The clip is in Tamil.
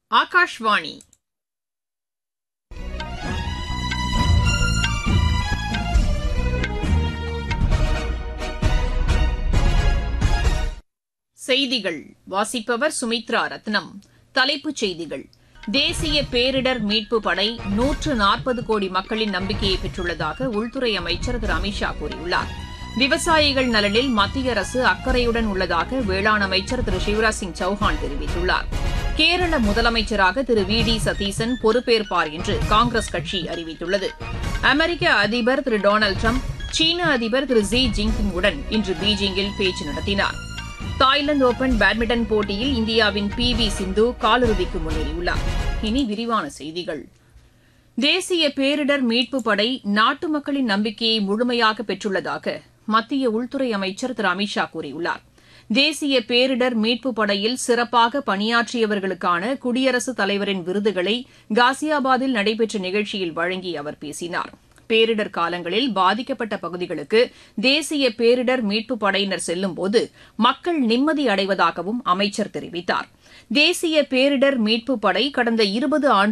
ஆகாஷ்வாணி செய்திகள் வாசிப்பவர் சுமித்ரா ரத்னம் தலைப்புச் செய்திகள் தேசிய பேரிடர் மீட்பு படை நூற்று நாற்பது கோடி மக்களின் நம்பிக்கையை பெற்றுள்ளதாக உள்துறை அமைச்சர் திரு அமித்ஷா கூறியுள்ளார் விவசாயிகள் நலனில் மத்திய அரசு அக்கறையுடன் உள்ளதாக வேளாண் அமைச்சர் திரு சிவராஜ் சிங் சௌஹான் தெரிவித்துள்ளார் கேரள முதலமைச்சராக திரு வி டி சதீசன் பொறுப்பேற்பார் என்று காங்கிரஸ் கட்சி அறிவித்துள்ளது அமெரிக்க அதிபர் திரு டொனால்டு ட்ரம்ப் சீன அதிபர் திரு ஜி ஜின்பிங் உடன் இன்று பீஜிங்கில் பேச்சு நடத்தினார் தாய்லாந்து ஓபன் பேட்மிண்டன் போட்டியில் இந்தியாவின் பி வி சிந்து காலிறுதிக்கு முன்னேறியுள்ளார் இனி விரிவான செய்திகள் தேசிய பேரிடர் மீட்பு படை நாட்டு மக்களின் நம்பிக்கையை முழுமையாக பெற்றுள்ளதாக மத்திய உள்துறை அமைச்சர் திரு அமித்ஷா கூறியுள்ளார் தேசிய பேரிடர் மீட்பு படையில் சிறப்பாக பணியாற்றியவர்களுக்கான குடியரசுத் தலைவரின் விருதுகளை காசியாபாத்தில் நடைபெற்ற நிகழ்ச்சியில் வழங்கி அவர் பேசினார் பேரிடர் காலங்களில் பாதிக்கப்பட்ட பகுதிகளுக்கு தேசிய பேரிடர் மீட்பு படையினர் செல்லும்போது மக்கள் நிம்மதி அடைவதாகவும் அமைச்சர் தெரிவித்தார் தேசிய பேரிடர் மீட்பு படை கடந்த இருபது ஆண்டு